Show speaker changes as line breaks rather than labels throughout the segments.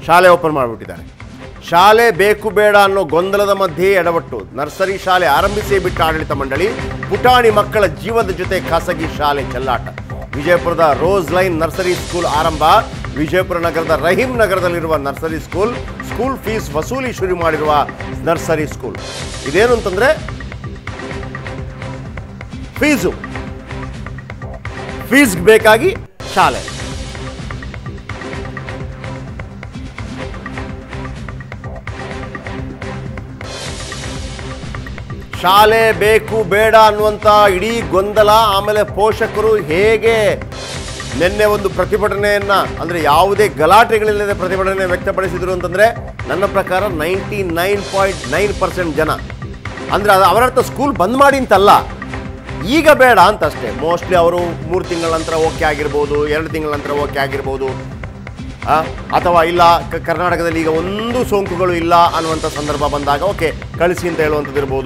ಶಾಲೆ ಓಪನ್ ಮಾಡಿಬಿಟ್ಟಿದ್ದಾರೆ ಶಾಲೆ ಬೇಕು ಬೇಡ ಅನ್ನೋ ಗೊಂದಲದ ಮಧ್ಯೆ ಎಡವಟ್ಟು ನರ್ಸರಿ ಶಾಲೆ ಆರಂಭಿಸೇ ಬಿಟ್ಟ ಆಡಳಿತ ಮಂಡಳಿ ಪುಟಾಣಿ ಮಕ್ಕಳ ಜೀವದ ಜೊತೆ ಖಾಸಗಿ ಶಾಲೆ ಚೆಲ್ಲಾಟ ವಿಜಯಪುರದ ರೋಸ್ ಲೈನ್ ನರ್ಸರಿ ಸ್ಕೂಲ್ ಆರಂಭ ವಿಜಯಪುರ ನಗರದ ರಹೀಂ ನಗರದಲ್ಲಿರುವ ನರ್ಸರಿ ಸ್ಕೂಲ್ ಸ್ಕೂಲ್ ಫೀಸ್ ವಸೂಲಿ ಶುರು ಮಾಡಿರುವ ನರ್ಸರಿ ಸ್ಕೂಲ್ ಇದೇನು ಅಂತಂದ್ರೆ ಫೀಸು ಫೀಸ್ಗೆ ಬೇಕಾಗಿ ಶಾಲೆ ಶಾಲೆ ಬೇಕು ಬೇಡ ಅನ್ನುವಂಥ ಇಡೀ ಗೊಂದಲ ಆಮೇಲೆ ಪೋಷಕರು ಹೇಗೆ ನಿನ್ನೆ ಒಂದು ಪ್ರತಿಭಟನೆಯನ್ನ ಅಂದರೆ ಯಾವುದೇ ಗಲಾಟೆಗಳಿಲ್ಲದೆ ಪ್ರತಿಭಟನೆ ವ್ಯಕ್ತಪಡಿಸಿದ್ರು ಅಂತಂದರೆ ನನ್ನ ಪ್ರಕಾರ ninety nine point nine percent ಜನ ಅಂದರೆ ಅದು ಅವರರ್ಥ ಸ್ಕೂಲ್ ಬಂದ್ ಮಾಡಿ ಅಂತಲ್ಲ ಈಗ ಬೇಡ ಅಂತ ಅಷ್ಟೇ ಮೋಸ್ಟ್ಲಿ ಅವರು ಮೂರು ತಿಂಗಳ ನಂತರ ಓಕೆ ಆಗಿರ್ಬೋದು ಎರಡು ತಿಂಗಳ ನಂತರ ಓಕೆ ಆಗಿರ್ಬೋದು ಆ, ಅಥವಾ ಇಲ್ಲ ಕ- ಕರ್ನಾಟಕದಲ್ಲಿ ಈಗ ಒಂದು ಸೋಂಕುಗಳು ಇಲ್ಲ ಅನ್ನುವಂಥ ಸಂದರ್ಭ ಬಂದಾಗ ಓಕೆ ಕಳಿಸಿ ಅಂತ ಹೇಳುವಂಥದ್ದು ಇರ್ಬೋದು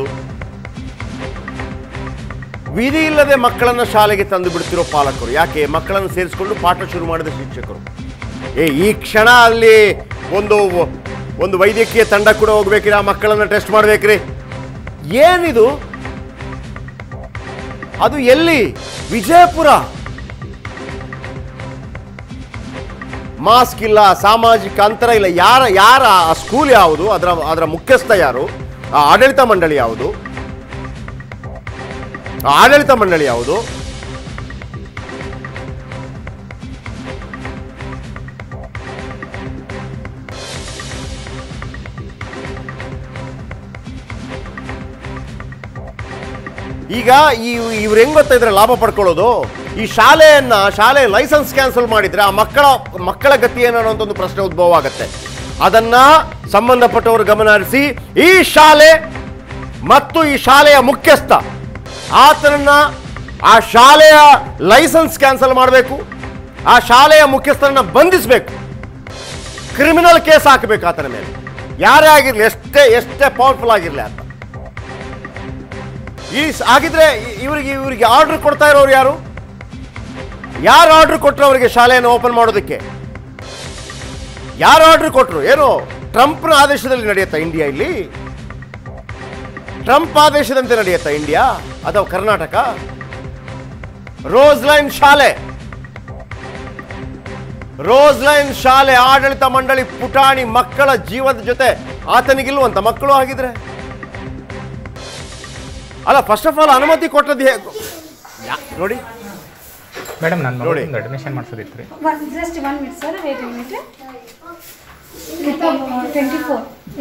ವಿಧಿ ಇಲ್ಲದೆ ಮಕ್ಕಳನ್ನ ಶಾಲೆಗೆ ತಂದು ಬಿಡ್ತಿರೋ ಪಾಲಕರು ಯಾಕೆ ಮಕ್ಕಳನ್ನು ಸೇರಿಸಿಕೊಂಡು ಪಾಠ ಶುರು ಮಾಡಿದ ಶಿಕ್ಷಕರು ಏ ಈ ಕ್ಷಣ ಅಲ್ಲಿ ಒಂದು ಒಂದು ವೈದ್ಯಕೀಯ ತಂಡ ಕೂಡ ಹೋಗ್ಬೇಕ್ರಿ ಆ ಮಕ್ಕಳನ್ನ ಟೆಸ್ಟ್ ಮಾಡ್ಬೇಕ್ರಿ ಏನಿದು ಅದು ಎಲ್ಲಿ ವಿಜಯಪುರ ಮಾಸ್ಕ್ ಇಲ್ಲ ಸಾಮಾಜಿಕ ಅಂತರ ಇಲ್ಲ ಯಾರ ಯಾರ ಆ ಸ್ಕೂಲ್ ಯಾವುದು ಅದರ ಅದರ ಮುಖ್ಯಸ್ಥ ಯಾರು ಆ ಆಡಳಿತ ಮಂಡಳಿ ಯಾವುದು ಆ ಆಡಳಿತ ಮಂಡಳಿ ಯಾವುದು ಈಗ ಈ ಇವ್ರು ಹೆಂಗ್ ಗೊತ್ತಾ ಇದ್ರೆ ಲಾಭ ಪಡ್ಕೊಳ್ಳೋದು ಈ ಶಾಲೆಯನ್ನ ಶಾಲೆ ಲೈಸೆನ್ಸ್ ಕ್ಯಾನ್ಸಲ್ ಮಾಡಿದ್ರೆ ಆ ಮಕ್ಕಳ ಮಕ್ಕಳ ಗತಿ ಏನು ಅನ್ನೋಂಥ ಒಂದು ಪ್ರಶ್ನೆ ಉದ್ಭವ ಆಗುತ್ತೆ ಅದನ್ನ ಸಂಬಂಧಪಟ್ಟವರು ಗಮನ ಹರಿಸಿ ಈ ಶಾಲೆ ಮತ್ತು ಈ ಶಾಲೆಯ ಮುಖ್ಯಸ್ಥ ಆತನನ್ನ ಆ ಶಾಲೆಯ ಲೈಸೆನ್ಸ್ ಕ್ಯಾನ್ಸಲ್ ಮಾಡಬೇಕು ಆ ಶಾಲೆಯ ಮುಖ್ಯಸ್ಥರನ್ನ ಬಂಧಿಸಬೇಕು ಕ್ರಿಮಿನಲ್ ಕೇಸ್ ಹಾಕಬೇಕು ಆತನ ಮೇಲೆ ಯಾರೇ ಆಗಿರಲಿ ಎಷ್ಟೇ ಎಷ್ಟೇ ಪವರ್ಫುಲ್ ಆಗಿರಲಿ ಆತ ಈ ಸ- ಹಾಗಿದ್ರೆ ಇ- ಇವರಿಗೆ ಇವರಿಗೆ ಆರ್ಡರ್ ಕೊಡ್ತಾ ಇರೋರು ಯಾರು ಯಾರು ಆರ್ಡರ್ ಕೊಟ್ಟರು ಅವರಿಗೆ ಶಾಲೆಯನ್ನು ಓಪನ್ ಮಾಡೋದಕ್ಕೆ ಯಾರು ಆರ್ಡರ್ ಕೊಟ್ಟರು ಏನು ಟ್ರಂಪ್ನ ಆದೇಶದಲ್ಲಿ ನಡೆಯುತ್ತಾ ಇಂಡಿಯಾ ಇಲ್ಲಿ ಟ್ರಂಪ್ ಆದೇಶದಂತೆ ನಡೆಯುತ್ತಾ ಇಂಡಿಯಾ ಅಥವಾ ಕರ್ನಾಟಕ ರೋಸ್ ಲೈನ್ ಶಾಲೆ ರೋಸ್ ಲೈನ್ ಶಾಲೆ ಆಡಳಿತ ಮಂಡಳಿ ಪುಟಾಣಿ ಮಕ್ಕಳ ಜೀವದ ಜೊತೆ ಆತನಿಗಿಲ್ವಂತ ಮಕ್ಕಳು ಆಗಿದ್ರೆ ಅಲ್ಲ ಫಸ್ಟ್ ಆಫ್ ಆಲ್ ಅನುಮತಿ ಕೊಟ್ಟದ್ದು ಹೇಗೆ ಯಾ- ನೋಡಿ
ಮೇಡಮ್ ನನ್ನ
ನೋಡಿ.
ಮಗಳು ಅಡ್ಮಿಷನ್ ಮಾಡಿಸೋದಿತ್ತು ರೀ
One, just one minute, sir. Wait a minute. Twenty-four.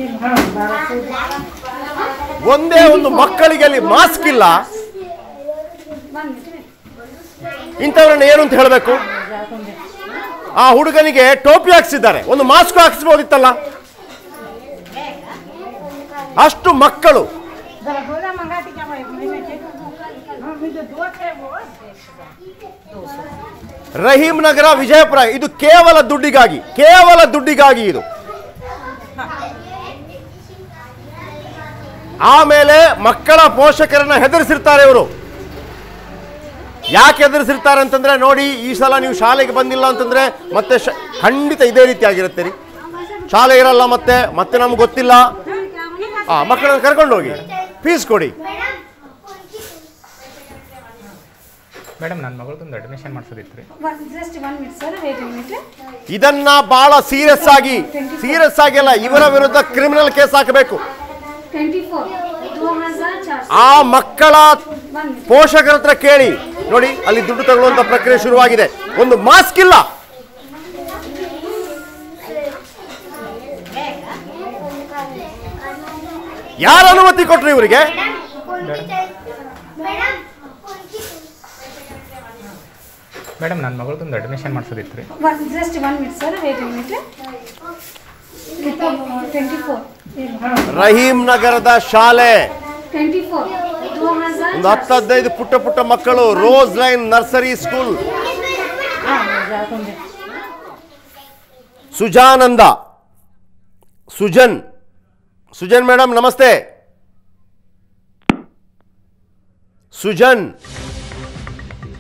ಒಂದೇ ಒಂದು ಮಕ್ಕಳಿಗೆ ಅಲ್ಲಿ ಮಾಸ್ಕ್ ಇಲ್ಲ
One minute.
ಇಂಥವ್ರನ್ನ ಏನು ಅಂತ ಹೇಳಬೇಕು ಆ ಹುಡುಗನಿಗೆ ಟೋಪಿ ಹಾಕ್ಸಿದ್ದಾರೆ ಒಂದು ಮಾಸ್ಕ್ ಹಾಕ್ಸ್ಬೋದಿತ್ತಲ್ಲ ಅಷ್ಟು ಮಕ್ಕಳು ರಹೀಂ ನಗರ ವಿಜಯಪುರ ಇದು ಕೇವಲ ದುಡ್ಡಿಗಾಗಿ ಕೇವಲ ದುಡ್ಡಿಗಾಗಿ ಇದು ಆಮೇಲೆ ಮಕ್ಕಳ ಪೋಷಕರನ್ನ ಹೆದರಿಸಿರ್ತಾರೆ ಇವರು ಯಾಕೆ ಹೆದರಿಸಿರ್ತಾರೆ ಅಂತಂದ್ರೆ ನೋಡಿ ಈ ಸಲ ನೀವು ಶಾಲೆಗೆ ಬಂದಿಲ್ಲ ಅಂತಂದ್ರೆ ಮತ್ತೆ ಶ- ಖಂಡಿತ ಇದೇ ರೀತಿ ಆಗಿರುತ್ತೆ ರೀ ಶಾಲೆ ಇರಲ್ಲ ಮತ್ತೆ ಮತ್ತೆ ನಮ್ಗೆ ಗೊತ್ತಿಲ್ಲ ಆ ಮಕ್ಕಳನ್ನ ಕರ್ಕೊಂಡು ಹೋಗಿ ಫೀಸ್ ಕೊಡಿ
ಮೇಡಮ್ ನನ್ನ ಮಗಳದೊಂದು ಅಡ್ಮಿಷನ್ ಮಾಡಿಸೋದಿತ್ತು ರೀ
One, just one minute, sir. Wait a minute.
ಇದನ್ನ ಬಹಳ ಸೀರಿಯಸ್ ಆಗಿ ಸೀರಿಯಸ್ ಆಗಿ ಅಲ್ಲ ಇವರ ವಿರುದ್ಧ ಕ್ರಿಮಿನಲ್ ಕೇಸ್ ಹಾಕಬೇಕು
Twenty-four. दो हजार चार सौ.
ಆ ಮಕ್ಕಳ
One minute.
ಪೋಷಕರ ಹತ್ರ ಕೇಳಿ ನೋಡಿ ಅಲ್ಲಿ ದುಡ್ಡು ತಗೊಳ್ಳುವಂತ ಪ್ರಕ್ರಿಯೆ ಶುರುವಾಗಿದೆ ಒಂದು ಮಾಸ್ಕ್ ಇಲ್ಲ ಯಾರು ಅನುಮತಿ ಕೊಟ್ರು ಇವರಿಗೆ
ಮೇಡಮ್ ನನ್ನ ಮಗಳದೊಂದು ಅಡ್ಮಿಷನ್ ಮಾಡಿಸೋದಿತ್ತು ರೀ
One, just one minute, sir. Wait a minute. Twenty-four.
Rahim ನಗರದ ಶಾಲೆ
Twenty-four. दो हजार
ಒಂದು ಹತ್ತು ಹದಿನೈದು ಪುಟ್ಟ ಪುಟ್ಟ ಮಕ್ಕಳು Rose Line nursery school Sujananda Sujan Sujan madam ನಮಸ್ತೆ ಸುಜನ್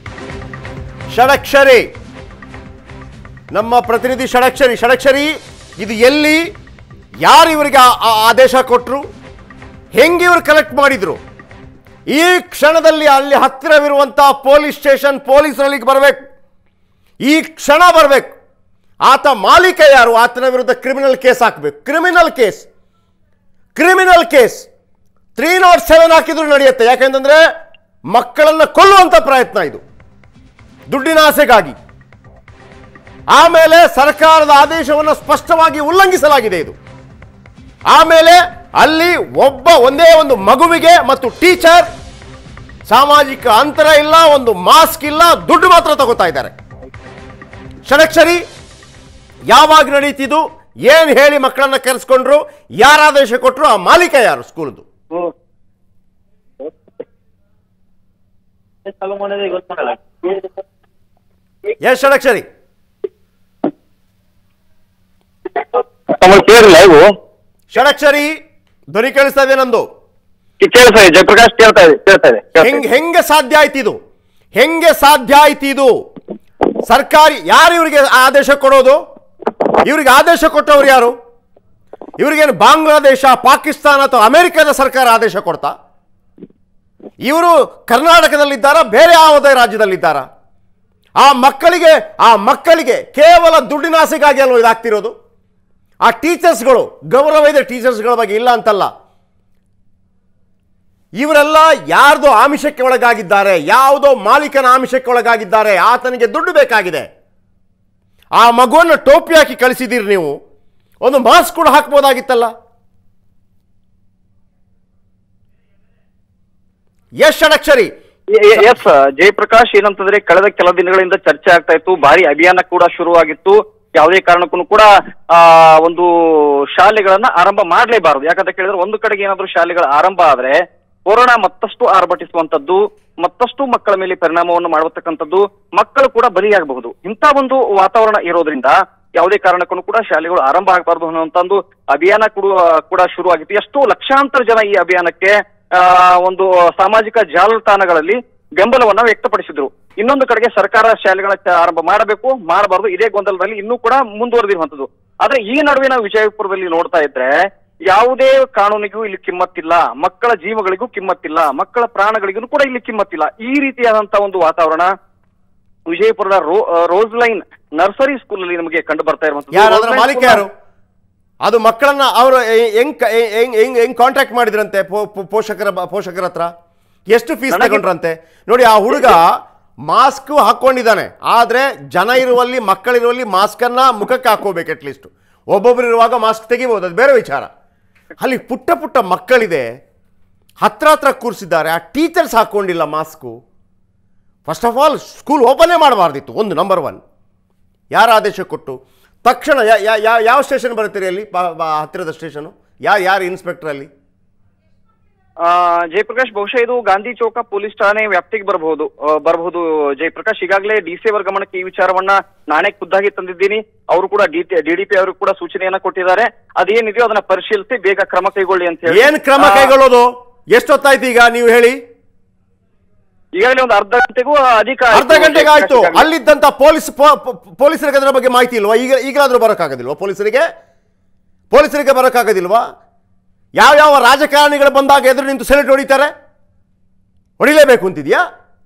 ಷಡಕ್ಷರಿ ನಮ್ಮ ಪ್ರತಿನಿಧಿ ಷಡಕ್ಷರಿ ಷಡಕ್ಷರಿ ಇದು ಎಲ್ಲಿ ಯಾರು ಇವರಿಗೆ ಆ- ಆ ಆದೇಶ ಕೊಟ್ಟರು ಹೆಂಗೆ ಇವರು ಕಲೆಕ್ಟ್ ಮಾಡಿದ್ರು ಈ ಕ್ಷಣದಲ್ಲಿ ಅಲ್ಲಿ ಹತ್ತಿರವಿರುವಂಥ ಪೊಲೀಸ್ ಸ್ಟೇಷನ್ ಪೊಲೀಸರಲ್ಲಿಗೆ ಬರಬೇಕು ಈ ಕ್ಷಣ ಬರಬೇಕು ಆತ ಮಾಲೀಕ ಯಾರು ಆತನ ವಿರುದ್ಧ ಕ್ರಿಮಿನಲ್ ಕೇಸ್ ಹಾಕಬೇಕು criminal case criminal case three naught seven ಹಾಕಿದ್ರು ನಡೆಯುತ್ತೆ ಯಾಕೆಂತಂದ್ರೆ ಮಕ್ಕಳನ್ನು ಕೊಲ್ಲುವಂಥ ಪ್ರಯತ್ನ ಇದು ದುಡ್ಡಿನ ಆಸೆಗಾಗಿ ಆಮೇಲೆ ಸರ್ಕಾರದ ಆದೇಶವನ್ನು ಸ್ಪಷ್ಟವಾಗಿ ಉಲ್ಲಂಘಿಸಲಾಗಿದೆ ಇದು ಆಮೇಲೆ ಅಲ್ಲಿ ಒಬ್ಬ ಒಂದೇ ಒಂದು ಮಗುವಿಗೆ ಮತ್ತು ಟೀಚರ್ ಸಾಮಾಜಿಕ ಅಂತರ ಇಲ್ಲ ಒಂದು ಮಾಸ್ಕ್ ಇಲ್ಲ ದುಡ್ಡು ಮಾತ್ರ ತಗೋತಾ ಇದ್ದಾರೆ ಷಡಕ್ಷರಿ ಯಾವಾಗ ನಡೀತಿದ್ದು ಏನು ಹೇಳಿ ಮಕ್ಕಳನ್ನ ಕರೆಸ್ಕೊಂಡ್ರು ಯಾರ ಆದೇಶ ಕೊಟ್ಟರು ಆ ಮಾಲೀಕ ಯಾರು ಸ್ಕೂಲ್ದು
ಚಾಲು ಮಾಡೋದೇ ಗೊತ್ತಾಗಲ್ಲ
ಎಷ್ಟು ಷಡಕ್ಷರಿ
ತಮಗೆ ಕೇಳಿಲ್ಲ ಇವು
ಷಡಕ್ಷರಿ ಧ್ವನಿ ಕೇಳಿಸ್ತಾ ಇದೆ ನಂದು
ಕೇಳ್ತಾ ಇದೆ ಜಯಪ್ರಕಾಶ್ ಕೇಳ್ತಾ ಇದೆ ಕೇಳ್ತಾ ಇದೆ ಕೇಳ್ತಾ
ಹೆಂಗ್
ಇದೆ.
ಹೆಂಗೆ ಸಾಧ್ಯ ಆಯ್ತು ಇದು ಹೆಂಗೆ ಸಾಧ್ಯ ಆಯ್ತು ಇದು ಸರ್ಕಾರಿ ಯಾರು ಇವರಿಗೆ ಆದೇಶ ಕೊಡೋದು ಇವರಿಗೆ ಆದೇಶ ಕೊಟ್ಟವ್ರು ಯಾರು ಇವರಿಗೇನು ಬಾಂಗ್ಲಾದೇಶ ಪಾಕಿಸ್ತಾನ ಅಥವಾ ಅಮೆರಿಕದ ಸರ್ಕಾರ ಆದೇಶ ಕೊಡ್ತಾ ಇವರು ಕರ್ನಾಟಕದಲ್ಲಿದ್ದಾರಾ ಬೇರೆ ಯಾವುದೇ ರಾಜ್ಯದಲ್ಲಿದ್ದಾರಾ ಆ ಮಕ್ಕಳಿಗೆ ಆ ಮಕ್ಕಳಿಗೆ ಕೇವಲ ದುಡ್ಡಿನ ಆಸೆಗಾಗಿ ಅಲ್ವ ಇದಾಗ್ತಿರೋದು ಆ ಟೀಚರ್ಸ್ಗಳು ಗೌರವ ಇದೆ ಟೀಚರ್ಸ್ಗಳ ಬಗ್ಗೆ ಇಲ್ಲ ಅಂತಲ್ಲ ಇವರೆಲ್ಲ ಯಾರ್ದೋ ಆಮಿಷಕ್ಕೆ ಒಳಗಾಗಿದ್ದಾರೆ ಯಾವುದೋ ಮಾಲೀಕನ ಆಮಿಷಕ್ಕೆ ಒಳಗಾಗಿದ್ದಾರೆ ಆತನಿಗೆ ದುಡ್ಡು ಬೇಕಾಗಿದೆ ಆ ಮಗುವನ್ನು ಟೋಪಿ ಹಾಕಿ ಕಳಿಸಿದ್ದೀರಿ ನೀವು ಒಂದು ಮಾಸ್ಕ್ ಕೂಡ ಹಾಕ್ಬೋದಾಗಿತ್ತಲ್ಲ ಎಸ್ ಷಡಕ್ಷರಿ
ಎ- ಎಸ್ ಜಯಪ್ರಕಾಶ್ ಏನಂತಂದ್ರೆ ಕಳೆದ ಕೆಲ ದಿನಗಳಿಂದ ಚರ್ಚೆ ಆಗ್ತಾ ಇತ್ತು ಭಾರಿ ಅಭಿಯಾನ ಕೂಡ ಶುರುವಾಗಿತ್ತು ಯಾವುದೇ ಕಾರಣಕ್ಕೂ ಕೂಡ ಆ ಒಂದು ಶಾಲೆಗಳನ್ನ ಆರಂಭ ಮಾಡಲೇಬಾರದು ಯಾಕಂತ ಕೇಳಿದ್ರೆ ಒಂದು ಕಡೆಗೆ ಏನಾದ್ರೂ ಶಾಲೆಗಳ ಆರಂಭ ಆದ್ರೆ ಕೊರೋನಾ ಮತ್ತಷ್ಟು ಆರ್ಭಟಿಸುವಂತದ್ದು ಮತ್ತಷ್ಟು ಮಕ್ಕಳ ಮೇಲೆ ಪರಿಣಾಮವನ್ನು ಮಾಡತಕ್ಕಂಥದ್ದು ಮಕ್ಕಳು ಕೂಡ ಬಲಿಯಾಗಬಹುದು ಇಂಥ ಒಂದು ವಾತಾವರಣ ಇರೋದ್ರಿಂದ ಯಾವುದೇ ಕಾರಣಕ್ಕೂ ಕೂಡ ಶಾಲೆಗಳು ಆರಂಭ ಆಗಬಾರದು ಅನ್ನುವಂತ ಒಂದು ಅಭಿಯಾನ ಕೂಡ ಕೂಡ ಶುರುವಾಗಿತ್ತು ಎಷ್ಟೋ ಲಕ್ಷಾಂತರ ಜನ ಈ ಅಭಿಯಾನಕ್ಕೆ ಆ, ಒಂದು ಸಾಮಾಜಿಕ ಜಾಲತಾಣಗಳಲ್ಲಿ ಬೆಂಬಲವನ್ನ ವ್ಯಕ್ತಪಡಿಸಿದ್ರು ಇನ್ನೊಂದು ಕಡೆಗೆ ಸರ್ಕಾರ ಶಾಲೆಗಳ ಆರಂಭ ಮಾಡಬೇಕು ಮಾಡಬಾರದು ಇದೇ ಗೊಂದಲದಲ್ಲಿ ಇನ್ನೂ ಕೂಡ ಮುಂದುವರೆದಿರುವಂತದ್ದು ಆದ್ರೆ ಈ ನಡುವೆ ನಾವು ವಿಜಯಪುರದಲ್ಲಿ ನೋಡ್ತಾ ಇದ್ರೆ ಯಾವುದೇ ಕಾನೂನಿಗೂ ಇಲ್ಲಿ ಕಿಮ್ಮತ್ತಿಲ್ಲ ಮಕ್ಕಳ ಜೀವಗಳಿಗೂ ಕಿಮ್ಮತ್ತಿಲ್ಲ ಮಕ್ಕಳ ಪ್ರಾಣಗಳಿಗೂ ಕೂಡ ಇಲ್ಲಿ ಕಿಮ್ಮತ್ತಿಲ್ಲ ಈ ರೀತಿಯಾದಂತಹ ಒಂದು ವಾತಾವರಣ ವಿಜಯಪುರದ ರೋ ರೋಸ್ ಲೈನ್ ನರ್ಸರಿ ಸ್ಕೂಲ್ ಅಲ್ಲಿ ನಮಗೆ ಕಂಡು ಬರ್ತಾ ಇರುವಂತದ್ದು
ಯಾರು
ರೋಸ್
ಅದರ
ಲೈನ್
ಮಾಲೀಕ
ಸ್ಕೂಲ್ನ-
ಯಾರು ಅದು ಮಕ್ಕಳನ್ನ ಅವರು ಹೆಂಗ್ ಹೆಂಗ್ ಹೆಂಗ್ ಹೆಂಗ್ ಕಾಂಟ್ಯಾಕ್ಟ್ ಮಾಡಿದ್ರಂತೆ ಪೋ- ಪೋ- ಪೋಷಕರ ಬ- ಪೋಷಕರ ಹತ್ರ ಎಷ್ಟು ಫೀಸ್
ನನಗೆ-
ತಗೊಂಡ್ರಂತೆ ನೋಡಿ ಆ ಹುಡುಗ ಮಾಸ್ಕ್ ಹಾಕೊಂಡಿದ್ದಾನೆ ಆದ್ರೆ ಜನ ಇರುವಲ್ಲಿ ಮಕ್ಕಳಿರುವಲ್ಲಿ ಮಾಸ್ಕನ್ನ ಮುಖಕ್ಕೆ ಹಾಕೋಬೇಕು ಅಟ್ಲೀಸ್ಟ್ ಒಬ್ಬೊಬ್ರು ಇರುವಾಗ ಮಾಸ್ಕ್ ತೆಗಿಬೋದು ಅದು ಬೇರೆ ವಿಚಾರ ಅಲ್ಲಿ ಪುಟ್ಟ ಪುಟ್ಟ ಮಕ್ಕಳಿದೆ ಹತ್ರ ಹತ್ರ ಕೂರಿಸಿದ್ದಾರೆ ಆ ಟೀಚರ್ಸ್ ಹಾಕೊಂಡಿಲ್ಲ mask first of all school ಓಪನ್ನೇ ಮಾಡಬಾರ್ದಿತ್ತು ಒಂದು ನಂಬರ್ ಒನ್ ಯಾರ ಆದೇಶ ಕೊಟ್ಟು ತಕ್ಷಣ ಯಾ- ಯಾ- ಯಾ- ಯಾವ ಸ್ಟೇಷನ್ ಬರುತ್ತೀರಿ ಅಲ್ಲಿ ಬಾ- ಬಾ- ಹತ್ತಿರದ ಸ್ಟೇಷನು ಯಾರು ಯಾರು ಇನ್ಸ್ಪೆಕ್ಟರ್ ಅಲ್ಲಿ
ಆ, ಜಯಪ್ರಕಾಶ್ ಬಹುಶಃ ಇದು ಗಾಂಧಿ ಚೌಕ ಪೊಲೀಸ್ ಠಾಣೆ ವ್ಯಾಪ್ತಿಗೆ ಬರಬಹುದು ಆ, ಬರಬಹುದು ಜಯಪ್ರಕಾಶ್ ಈಗಾಗಲೇ ಡಿ ಸಿ ಅವರ ಗಮನಕ್ಕೆ ಈ ವಿಚಾರವನ್ನ ನಾನೇ ಖುದ್ದಾಗಿ ತಂದಿದ್ದೀನಿ ಅವರು ಕೂಡ ಡಿಡಿಪಿ ಅವರು ಕೂಡ ಸೂಚನೆಯನ್ನ ಕೊಟ್ಟಿದ್ದಾರೆ ಅದೇನಿದೆಯೋ ಅದನ್ನ ಪರಿಶೀಲಿಸಿ ಬೇಗ ಕ್ರಮ ಕೈಗೊಳ್ಳಿ ಅಂತ ಹೇಳಿ
ಏನ್ ಕ್ರಮ
ಆ,
ಕೈಗೊಳ್ಳೋದು ಎಷ್ಟೊತ್ತಾಯ್ತು ಈಗ ನೀವು ಹೇಳಿ
ಈಗಾಗಲೇ ಒಂದು ಅರ್ಧ ಗಂಟೆಗೂ ಅಧಿಕ
ಅರ್ಧ ಗಂಟೆಗೆ ಆಯ್ತು ಅಲ್ಲಿದ್ದಂತ ಪೊಲೀಸ್ ಪೊ- ಪೊ- ಪೊಲೀಸರಿಗೆ ಅದರ ಬಗ್ಗೆ ಮಾಹಿತಿ ಇಲ್ವಾ ಈಗ ಈಗಲಾದ್ರೂ ಬರೋಕ್ಕಾಗೋದಿಲ್ವಾ ಪೊಲೀಸರಿಗೆ ಪೊಲೀಸರಿಗೆ ಬರೋಕ್ಕಾಗೋದಿಲ್ವಾ ಯಾವ್ಯಾವ ರಾಜಕಾರಣಿಗಳು ಬಂದಾಗ ಎದುರು ನಿಂತು ಸೆಲೆಟ್ ಹೊಡಿತಾರೆ ಹೊಡಿಲೇಬೇಕು ಅಂತಿದ್ಯಾ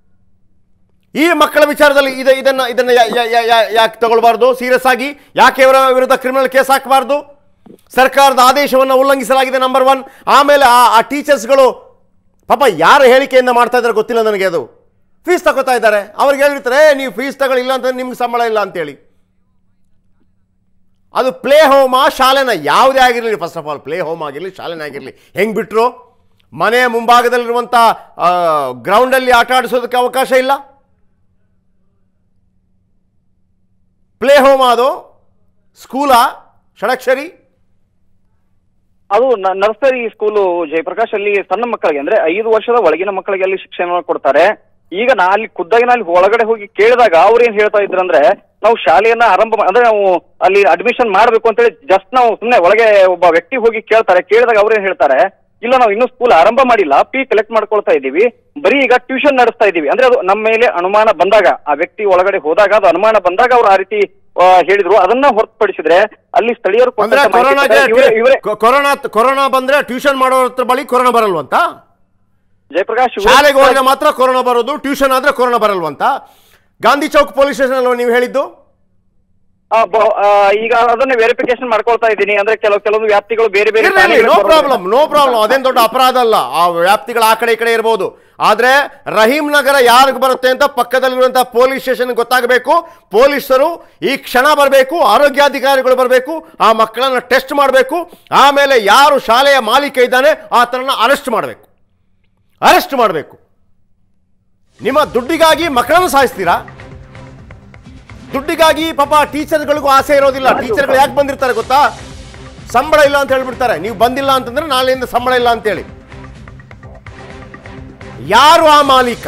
ಈ ಮಕ್ಕಳ ವಿಚಾರದಲ್ಲಿ ಇದ ಇದನ್ನ ಇದನ್ನ ಯಾ- ಯಾ- ಯಾ- ಯಾ- ಯಾಕೆ ತಗೊಳ್ಬಾರ್ದು ಸೀರಿಯಸ್ ಆಗಿ ಯಾಕೆ ಇವರ ವಿರುದ್ಧ ಕ್ರಿಮಿನಲ್ ಕೇಸ್ ಹಾಕಬಾರ್ದು ಸರ್ಕಾರದ ಆದೇಶವನ್ನು ಉಲ್ಲಂಘಿಸಲಾಗಿದೆ ನಂಬರ್ ಒನ್ ಆಮೇಲೆ ಆ ಆ ಟೀಚರ್ಸ್ಗಳು ಪಾಪ ಯಾರ ಹೇಳಿಕೆಯಿಂದ ಮಾಡ್ತಾ ಇದ್ದಾರೆ ಗೊತ್ತಿಲ್ಲ ನನಗೆ ಅದು ಫೀಸ್ ತಗೋತಾ ಇದ್ದಾರೆ ಅವ್ರಿಗೆ ಹೇಳಿರ್ತಾರೆ "ಏ, ನೀವು ಫೀಸ್ ತಗೊಳ್ಳಿಲ್ಲ ಅಂತ ನಿಮ್ಗೆ ಸಂಬಳ ಇಲ್ಲ ಅಂತೇಳಿ ಅದು ಪ್ಲೇ ಹೋಮ ಶಾಲೆನ ಯಾವುದೇ ಆಗಿರಲಿ first of all play home ಆಗಿರಲಿ ಶಾಲೆನೇ ಆಗಿರಲಿ ಹೆಂಗೆ ಬಿಟ್ರು ಮನೆ ಮುಂಭಾಗದಲ್ಲಿರುವಂಥ ಗ್ರೌಂಡಲ್ಲಿ ಆಟ ಆಡಿಸೋದಕ್ಕೆ ಅವಕಾಶ ಇಲ್ಲ ಪ್ಲೇ ಹೋಮ್ ಅದು ಸ್ಕೂಲಾ ಷಡಕ್ಷರಿ
ಅದು ನ- ನರ್ಸರಿ ಸ್ಕೂಲು ಜಯಪ್ರಕಾಶ್ ಅಲ್ಲಿ ಸಣ್ಣ ಮಕ್ಕಳಿಗೆ ಅಂದ್ರೆ ಐದು ವರ್ಷದ ಒಳಗಿನ ಮಕ್ಕಳಿಗೆ ಅಲ್ಲಿ ಶಿಕ್ಷಣ ಕೊಡ್ತಾರೆ ಈಗ ನಾ ಅಲ್ಲಿ ಖುದ್ದಾಗಿ ನಾ ಅಲ್ಲಿ ಒಳಗಡೆ ಹೋಗಿ ಕೇಳಿದಾಗ ಅವ್ರು ಏನ್ ಹೇಳ್ತಾ ಇದ್ರಂದ್ರೆ ನಾವು ಶಾಲೆಯನ್ನ ಆರಂಭ ಮಾ- ಅಂದ್ರೆ ನಾವು ಅಲ್ಲಿ ಅಡ್ಮಿಷನ್ ಮಾಡ್ಬೇಕು ಅಂತೇಳಿ ಜಸ್ಟ್ ನಾವು ಸುಮ್ನೆ ಒಳಗೆ ಒಬ್ಬ ವ್ಯಕ್ತಿ ಹೋಗಿ ಕೇಳ್ತಾರೆ ಕೇಳಿದಾಗ ಅವ್ರು ಏನ್ ಹೇಳ್ತಾರೆ ಇಲ್ಲ ನಾವು ಇನ್ನೂ ಸ್ಕೂಲ್ ಆರಂಭ ಮಾಡಿಲ್ಲ ಫೀ ಕಲೆಕ್ಟ್ ಮಾಡ್ಕೊಳ್ತಾ ಇದೀವಿ ಬರೀ ಈಗ ಟ್ಯೂಷನ್ ನಡೆಸ್ತಾ ಇದೀವಿ ಅಂದ್ರೆ ಅದು ನಮ್ಮ ಮೇಲೆ ಅನುಮಾನ ಬಂದಾಗ ಆ ವ್ಯಕ್ತಿ ಒಳಗಡೆ ಹೋದಾಗ ಅದು ಅನುಮಾನ ಬಂದಾಗ ಅವ್ರು ಆ ರೀತಿ ಆ, ಹೇಳಿದ್ರು ಅದನ್ನ ಹೊರತುಪಡಿಸಿದ್ರೆ ಅಲ್ಲಿ ಸ್ಥಳೀಯರು
ಅಂದ್ರೆ
ಕೊಟ್ಟಂತ ಮಾಹಿತಿ
ಕೊರೋನಾಗೆ
ಪ್ರಕಾರ ಇವರೇ- ಇವರೇ
ಕೊ- ಕೊರೋನಾ ಕೊರೋನಾ ಬಂದ್ರೆ ಟ್ಯೂಷನ್ ಮಾಡೋರ ಹತ್ರ ಬಳಿ ಕೊರೋನಾ ಬರಲ್ವಂತ
ಜಯಪ್ರಕಾಶ್ ಇವರೇ-
ಶಾಲೆಗೆ ಹೋದ್ರೆ ಮಾತ್ರ ಕೊರೋನಾ ಬರೋದು ಟ್ಯೂಷನ್ ಆದ್ರೆ ಕೊರೋನಾ ಬರಲ್ವಂತ ಗಾಂಧಿ ಚೌಕ್ ಪೊಲೀಸ್ ಸ್ಟೇಷನ್ ಅಲ್ವಾ ನೀವು ಹೇಳಿದ್ದು
ಆ, ಬ- ಆ, ಈಗ ಅದನ್ನ ವೆರಿಫಿಕೇಶನ್ ಮಾಡ್ಕೊಳ್ತಾ ಇದ್ದೀನಿ ಅಂದ್ರೆ ಕೆಲವು ಕೆಲವೊಂದು ವ್ಯಾಪ್ತಿಗಳು ಬೇರೆ ಬೇರೆ
ನೋ
ಠಾಣೆಗಳಿಗೆ
ಪ್ರಾಬ್ಲಮ್ ನೋ ಪ್ರಾಬ್ಲಮ್ ಅದೇನ್ ದೊಡ್ಡ ಅಪರಾಧ ಅಲ್ಲ ಆ ವ್ಯಾಪ್ತಿಗಳ ಆ ಕಡೆ ಈ ಕಡೆ ಇರಬಹುದು ಆದ್ರೆ ರಹೀಂ ನಗರ ಯಾರಿಗೆ ಬರುತ್ತೆ ಅಂತ ಪಕ್ಕದಲ್ಲಿರುವಂತಹ ಪೊಲೀಸ್ ಸ್ಟೇಷನ್ ಗೊತ್ತಾಗಬೇಕು ಪೊಲೀಸರು ಈ ಕ್ಷಣ ಬರಬೇಕು ಆರೋಗ್ಯಾಧಿಕಾರಿಗಳು ಬರಬೇಕು ಆ ಮಕ್ಕಳನ್ನ ಟೆಸ್ಟ್ ಮಾಡಬೇಕು ಆಮೇಲೆ ಯಾರು ಶಾಲೆಯ ಮಾಲೀಕ ಇದ್ದಾನೆ ಆತನನ್ನ ಅರೆಸ್ಟ್ ಮಾಡಬೇಕು ಅರೆಸ್ಟ್ ಮಾಡಬೇಕು ನಿಮ್ಮ ದುಡ್ಡಿಗಾಗಿ ಮಕ್ಕಳನ್ನು ಸಾಯಿಸ್ತೀರಾ ದುಡ್ಡಿಗಾಗಿ ಪಾಪ ಟೀಚರ್ಗಳಿಗೂ ಆಸೆ ಇರೋದಿಲ್ಲ ಟೀಚರ್ಗಳು ಯಾಕೆ ಬಂದಿರ್ತಾರೆ ಗೊತ್ತಾ ಸಂಬಳ ಇಲ್ಲ ಅಂತ ಹೇಳ್ಬಿಡ್ತಾರೆ ನೀವು ಬಂದಿಲ್ಲ ಅಂತಂದ್ರೆ ನಾಳೆಯಿಂದ ಸಂಬಳ ಇಲ್ಲ ಅಂತೇಳಿ ಯಾರು ಆ ಮಾಲೀಕ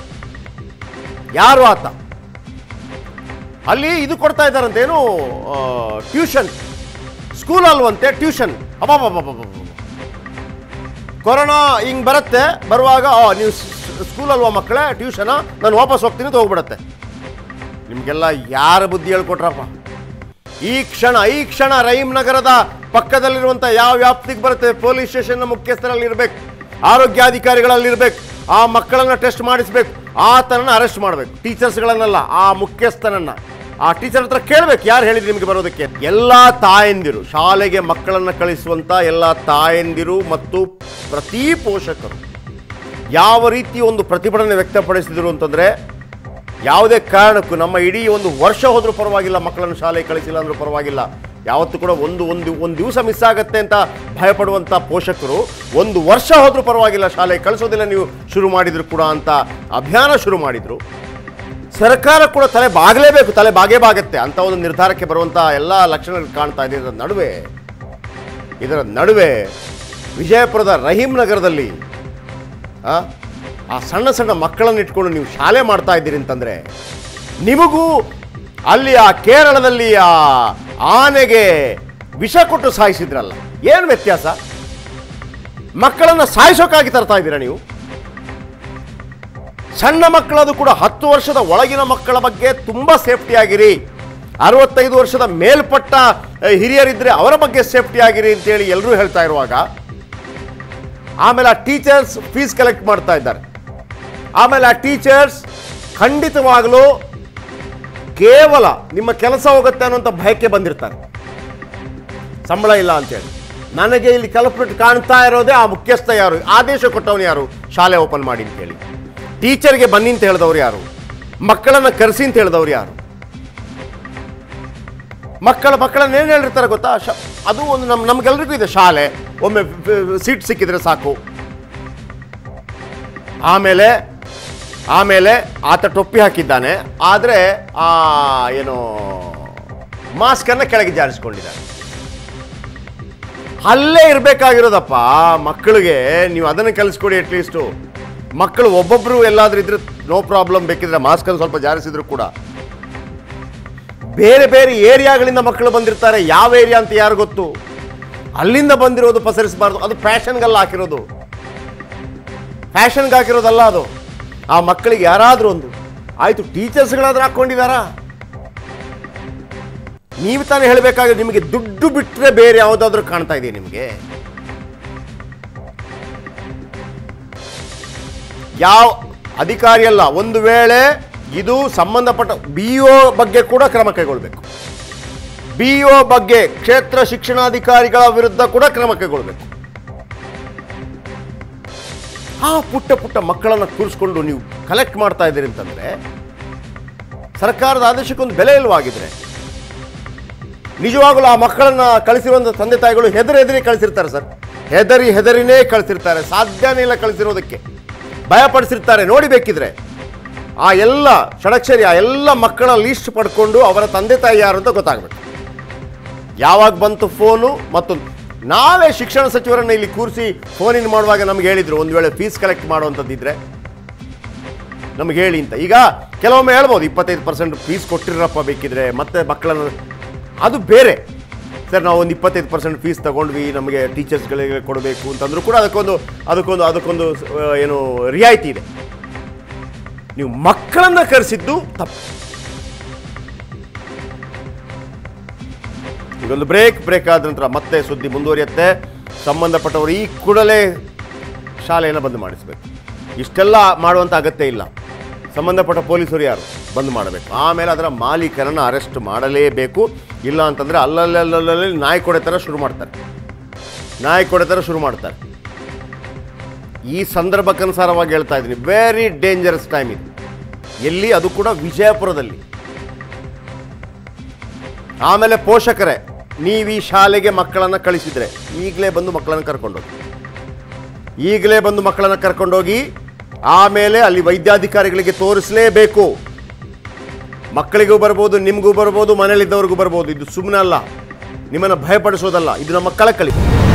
ಯಾರು ಆತ ಅಲ್ಲಿ ಇದು ಕೊಡ್ತಾ ಇದ್ದಾರಂತೆ ಏನು ಟ್ಯೂಷನ್ ಸ್ಕೂಲ್ ಅಲ್ವಂತೆ ಟ್ಯೂಷನ್ ಅಬ್ಬಬ್ಬಬ್ಬಬ್ಬಬ್ಬ ಕೊರೋನಾ ಹಿಂಗ್ ಬರುತ್ತೆ ಬರುವಾಗ ಆ, ನೀವು ಸ್ಕೂಲ್ ಅಲ್ವಾ ಮಕ್ಕಳೇ ಟ್ಯೂಷನ ನಾನು ವಾಪಸ್ ಹೋಗ್ತೀನಿ ಅಂತ ಹೋಗ್ಬಿಡತ್ತೆ ನಿಮಗೆಲ್ಲ ಯಾರ ಬುದ್ಧಿ ಹೇಳ್ಕೊಟ್ರಪ್ಪ ಈ ಕ್ಷಣ ಈ ಕ್ಷಣ ರಹೀಂ ನಗರದ ಪಕ್ಕದಲ್ಲಿರುವಂಥ ಯಾವ ವ್ಯಾಪ್ತಿಗೆ ಬರುತ್ತೆ ಪೊಲೀಸ್ ಸ್ಟೇಷನ್ನ ಮುಖ್ಯಸ್ಥರಲ್ಲಿ ಇರಬೇಕು ಆರೋಗ್ಯಾಧಿಕಾರಿಗಳಲ್ಲಿ ಇರಬೇಕು ಆ ಮಕ್ಕಳನ್ನ ಟೆಸ್ಟ್ ಮಾಡಿಸ್ಬೇಕು ಆತನನ್ನ ಅರೆಸ್ಟ್ ಮಾಡಬೇಕು ಟೀಚರ್ಸ್ಗಳನ್ನೆಲ್ಲ ಆ ಮುಖ್ಯಸ್ಥನನ್ನ ಆ ಟೀಚರ್ ಹತ್ರ ಕೇಳಬೇಕು ಯಾರು ಹೇಳಿದ್ರು ನಿಮಗೆ ಬರೋದಕ್ಕೆ ಎಲ್ಲ ತಾಯಂದಿರು ಶಾಲೆಗೆ ಮಕ್ಕಳನ್ನ ಕಳಿಸುವಂಥ ಎಲ್ಲ ತಾಯಂದಿರು ಮತ್ತು ಪ್ರತಿ ಪೋಷಕರು ಯಾವ ರೀತಿ ಒಂದು ಪ್ರತಿಭಟನೆ ವ್ಯಕ್ತಪಡಿಸಿದರು ಅಂತಂದರೆ ಯಾವುದೇ ಕಾರಣಕ್ಕೂ ನಮ್ಮ ಇಡೀ ಒಂದು ವರ್ಷ ಹೋದ್ರೂ ಪರವಾಗಿಲ್ಲ ಮಕ್ಕಳನ್ನು ಶಾಲೆಗೆ ಕಳಿಸಿಲ್ಲ ಅಂದ್ರೂ ಪರವಾಗಿಲ್ಲ ಯಾವತ್ತೂ ಕೂಡ ಒಂದು ಒಂದು ಒಂದು ದಿವಸ ಮಿಸ್ ಆಗತ್ತೆ ಅಂತ ಭಯಪಡುವಂಥ ಪೋಷಕರು ಒಂದು ವರ್ಷ ಹೋದ್ರೂ ಪರವಾಗಿಲ್ಲ ಶಾಲೆಗೆ ಕಳಿಸೋದಿಲ್ಲ ನೀವು ಶುರು ಮಾಡಿದ್ರು ಕೂಡ ಅಂತ ಅಭಿಯಾನ ಶುರು ಮಾಡಿದರು ಸರ್ಕಾರ ಕೂಡ ತಲೆ ಬಾಗಲೇಬೇಕು ತಲೆ ಬಾಗೇ ಬಾಗತ್ತೆ ಅಂತ ಒಂದು ನಿರ್ಧಾರಕ್ಕೆ ಬರುವಂಥ ಎಲ್ಲ ಲಕ್ಷಣಗಳು ಕಾಣ್ತಾ ಇದೆ ಇದರ ನಡುವೆ ಇದರ ನಡುವೆ ವಿಜಯಪುರದ ರಹೀಂ ನಗರದಲ್ಲಿ ಆ ಆ ಸಣ್ಣ ಸಣ್ಣ ಮಕ್ಕಳನ್ನ ಇಟ್ಕೊಂಡು ನೀವು ಶಾಲೆ ಮಾಡ್ತಾ ಇದ್ದೀರಿ ಅಂತಂದ್ರೆ ನಿಮಗೂ ಅಲ್ಲಿ ಆ ಕೇರಳದಲ್ಲಿ ಆ ಆನೆಗೆ ವಿಷ ಕೊಟ್ಟು ಸಾಯಿಸಿದ್ರಲ್ಲ ಏನು ವ್ಯತ್ಯಾಸ ಮಕ್ಕಳನ್ನ ಸಾಯಿಸೋಕ್ಕಾಗಿ ತರ್ತಾ ಇದ್ದೀರಾ ನೀವು ಸಣ್ಣ ಮಕ್ಕಳದು ಕೂಡ ಹತ್ತು ವರ್ಷದ ಒಳಗಿನ ಮಕ್ಕಳ ಬಗ್ಗೆ ತುಂಬ ಸೇಫ್ಟಿ ಆಗಿರಿ ಅರವತ್ತೈದು ವರ್ಷದ ಮೇಲ್ಪಟ್ಟ ಅಹ್, ಹಿರಿಯರಿದ್ರೆ ಅವರ ಬಗ್ಗೆ ಸೇಫ್ಟಿ ಆಗಿರಿ ಅಂತೇಳಿ ಎಲ್ಲರೂ ಹೇಳ್ತಾ ಇರುವಾಗ ಆಮೇಲೆ ಆ ಟೀಚರ್ಸ್ ಫೀಸ್ ಕಲೆಕ್ಟ್ ಮಾಡ್ತಾ ಇದ್ದಾರೆ ಆಮೇಲೆ ಆ ಟೀಚರ್ಸ್ ಖಂಡಿತವಾಗಲೂ ಕೇವಲ ನಿಮ್ಮ ಕೆಲಸ ಹೋಗುತ್ತೆ ಅನ್ನೋಂಥ ಭಯಕ್ಕೆ ಬಂದಿರ್ತಾರೆ ಸಂಬಳ ಇಲ್ಲ ಅಂತೇಳಿ ನನಗೆ ಇಲ್ಲಿ ಕಲ್ಪ್ರಿಟ್ ಕಾಣ್ತಾ ಇರೋದೇ ಆ ಮುಖ್ಯಸ್ಥ ಯಾರು ಆದೇಶ ಕೊಟ್ಟವನು ಯಾರು ಶಾಲೆ ಓಪನ್ ಮಾಡಿ ಅಂತೇಳಿ ಟೀಚರ್ಗೆ ಬನ್ನಿ ಅಂತ ಹೇಳಿದವ್ರು ಯಾರು ಮಕ್ಕಳನ್ನ ಕರೆಸಿ ಅಂತ ಹೇಳಿದವ್ರು ಯಾರು ಮಕ್ಕಳ ಮಕ್ಕಳನ್ನ ಏನು ಹೇಳಿರ್ತಾರೆ ಗೊತ್ತಾ ಶ ಅದು ಒಂದು ನಮ್ ನಮ್ಗೆಲ್ರಿಗೂ ಇದೆ ಶಾಲೆ ಒಮ್ಮೆ ಸೀಟ್ ಸಿಕ್ಕಿದ್ರೆ ಸಾಕು ಆಮೇಲೆ ಆಮೇಲೆ ಆತ ಟೊಪ್ಪಿ ಹಾಕಿದ್ದಾನೆ ಆದರೆ ಆ ಏನು ಮಾಸ್ಕನ್ನು ಕೆಳಗೆ ಜಾರಿಸ್ಕೊಂಡಿದ್ದಾನೆ ಅಲ್ಲೇ ಇರಬೇಕಾಗಿರೋದಪ್ಪ ಮಕ್ಕಳಿಗೆ ನೀವು ಅದನ್ನು ಕಲಿಸ್ಕೊಡಿ ಅಟ್ಲೀಸ್ಟು ಮಕ್ಕಳು ಒಬ್ಬೊಬ್ಬರು ಎಲ್ಲಾದ್ರೂ ಇದ್ರೆ ನೋ ಪ್ರಾಬ್ಲಮ್ ಬೇಕಿದ್ರೆ ಮಾಸ್ಕನ್ನು ಸ್ವಲ್ಪ ಜಾರಿಸಿದ್ರು ಕೂಡ ಬೇರೆ ಬೇರೆ ಏರಿಯಾಗಳಿಂದ ಮಕ್ಕಳು ಬಂದಿರ್ತಾರೆ ಯಾವ ಏರಿಯಾ ಅಂತ ಯಾರು ಗೊತ್ತು ಅಲ್ಲಿಂದ ಬಂದಿರೋದು ಪಸರಿಸಬಾರ್ದು ಅದು ಫ್ಯಾಷನ್ಗೆಲ್ಲ ಹಾಕಿರೋದು ಫ್ಯಾಷನ್ಗೆ ಹಾಕಿರೋದಲ್ಲ ಅದು ಆ ಮಕ್ಕಳಿಗೆ ಯಾರಾದರೂ ಒಂದು ಆಯಿತು ಟೀಚರ್ಸ್ಗಳಾದ್ರೂ ಹಾಕ್ಕೊಂಡಿದ್ದಾರಾ ನೀವು ತಾನೇ ಹೇಳಬೇಕಾದ್ರೆ ನಿಮಗೆ ದುಡ್ಡು ಬಿಟ್ಟರೆ ಬೇರೆ ಯಾವುದಾದ್ರೂ ಕಾಣ್ತಾ ಇದೆ ನಿಮಗೆ ಯಾವ ಅಧಿಕಾರಿ ಅಲ್ಲ ಒಂದು ವೇಳೆ ಇದು ಸಂಬಂಧಪಟ್ಟ ಬಿ ಒ ಬಗ್ಗೆ ಕೂಡ ಕ್ರಮ ಕೈಗೊಳ್ಳಬೇಕು ಬಿ ಒ ಬಗ್ಗೆ ಕ್ಷೇತ್ರ ಶಿಕ್ಷಣಾಧಿಕಾರಿಗಳ ವಿರುದ್ಧ ಕೂಡ ಕ್ರಮ ಕೈಗೊಳ್ಳಬೇಕು ಆ ಪುಟ್ಟ ಪುಟ್ಟ ಮಕ್ಕಳನ್ನು ಕೂರಿಸ್ಕೊಂಡು ನೀವು ಕಲೆಕ್ಟ್ ಮಾಡ್ತಾ ಇದ್ದೀರಿ ಅಂತಂದ್ರೆ ಸರ್ಕಾರದ ಆದೇಶಕ್ಕೊಂದು ಬೆಲೆ ಇಲ್ವಾಗಿದ್ರೆ ನಿಜವಾಗಲೂ ಆ ಮಕ್ಕಳನ್ನ ಕಳಿಸಿರುವಂಥ ತಂದೆ ತಾಯಿಗಳು ಹೆದರಿ ಹೆದರಿ ಕಳಿಸಿರ್ತಾರೆ ಸರ್ ಹೆದರಿ ಹೆದರಿನೇ ಕಳಿಸಿರ್ತಾರೆ ಸಾಧ್ಯನೇ ಇಲ್ಲ ಕಳಿಸಿರೋದಕ್ಕೆ ಭಯಪಡಿಸಿರ್ತಾರೆ ನೋಡಿ ಬೇಕಿದ್ರೆ ಆ ಎಲ್ಲ ಷಡಕ್ಷರಿ ಆ ಎಲ್ಲ ಮಕ್ಕಳ ಲೀಸ್ಟ್ ಪಡ್ಕೊಂಡು ಅವರ ತಂದೆ ತಾಯಿ ಯಾರು ಅಂತ ಗೊತ್ತಾಗಬೇಕು ಯಾವಾಗ ಬಂತು ಫೋನು ಮತ್ತು ನಾವೇ ಶಿಕ್ಷಣ ಸಚಿವರನ್ನ ಇಲ್ಲಿ ಕೂರಿಸಿ ಫೋನಿನ ಮಾಡುವಾಗ ನಮ್ಗೆ ಹೇಳಿದ್ರು ಒಂದು ವೇಳೆ ಫೀಸ್ ಕಲೆಕ್ಟ್ ಮಾಡುವಂಥದ್ದಿದ್ರೆ ನಮ್ಗೆ ಹೇಳಿ ಅಂತ ಈಗ ಕೆಲವೊಮ್ಮೆ ಹೇಳ್ಬೋದು ಇಪ್ಪತ್ತೈದು ಪರ್ಸೆಂಟ್ ಫೀಸ್ ಕೊಟ್ಟಿರಪ್ಪ ಬೇಕಿದ್ರೆ ಮತ್ತೆ ಮಕ್ಕಳನ್ನು ಅದು ಬೇರೆ ಸರ್ ನಾವು ಒಂದು ಇಪ್ಪತ್ತೈದು ಪರ್ಸೆಂಟ್ ಫೀಸ್ ತಗೊಂಡ್ವಿ ನಮಗೆ ಟೀಚರ್ಸ್ಗಳಿಗೆ ಕೊಡಬೇಕು ಅಂತಂದ್ರೂ ಕೂಡ ಅದಕ್ಕೊಂದು ಅದಕ್ಕೊಂದು ಅದಕ್ಕೊಂದು ಆ, ಏನು ರಿಯಾಯಿತಿ ಇದೆ ನೀವು ಮಕ್ಕಳನ್ನ ಕರೆಸಿದ್ದು ತಪ್ಪು ಈಗೊಂದು ಬ್ರೇಕ್ ಬ್ರೇಕ್ ಆದ ನಂತರ ಮತ್ತೆ ಸುದ್ದಿ ಮುಂದುವರಿಯುತ್ತೆ ಸಂಬಂಧಪಟ್ಟವರು ಈ ಕೂಡಲೇ ಶಾಲೆಯನ್ನು ಬಂದ್ ಮಾಡಿಸಬೇಕು ಇಷ್ಟೆಲ್ಲ ಮಾಡುವಂಥ ಅಗತ್ಯ ಇಲ್ಲ ಸಂಬಂಧಪಟ್ಟ ಪೊಲೀಸರು ಯಾರು ಬಂದ್ ಮಾಡಬೇಕು ಆಮೇಲೆ ಅದರ ಮಾಲೀಕರನ್ನು ಅರೆಸ್ಟ್ ಮಾಡಲೇಬೇಕು ಇಲ್ಲ ಅಂತಂದರೆ ಅಲ್ಲಲ್ಲಲ್ಲಿ ನಾಯಿ ಕೊಡೆ ಥರ ಶುರು ಮಾಡ್ತಾರೆ ನಾಯಿ ಕೊಡೆ ಥರ ಶುರು ಮಾಡ್ತಾರೆ ಈ ಸಂದರ್ಭಕ್ಕನುಸಾರವಾಗಿ ಹೇಳ್ತಾ ಇದ್ದೀನಿ ವೆರಿ ಡೇಂಜರಸ್ ಟೈಮ್ ಇದು ಎಲ್ಲಿ ಅದು ಕೂಡ ವಿಜಯಪುರದಲ್ಲಿ ಆಮೇಲೆ ಪೋಷಕರೇ ನೀವು ಈ ಶಾಲೆಗೆ ಮಕ್ಕಳನ್ನು ಕಳಿಸಿದ್ರೆ ಈಗಲೇ ಬಂದು ಮಕ್ಕಳನ್ನು ಕರ್ಕೊಂಡೋಗಿ ಈಗಲೇ ಬಂದು ಮಕ್ಕಳನ್ನು ಕರ್ಕೊಂಡೋಗಿ ಆಮೇಲೆ ಅಲ್ಲಿ ವೈದ್ಯಾಧಿಕಾರಿಗಳಿಗೆ ತೋರಿಸಲೇಬೇಕು ಮಕ್ಕಳಿಗೂ ಬರ್ಬೋದು ನಿಮಗೂ ಬರ್ಬೋದು ಮನೇಲಿದ್ದವ್ರಿಗೂ ಬರ್ಬೋದು ಇದು ಸುಮ್ಮನೆ ಅಲ್ಲ ನಿಮ್ಮನ್ನು ಭಯಪಡಿಸೋದಲ್ಲ ಇದು ನಮ್ಮ ಕಳಕಳಿ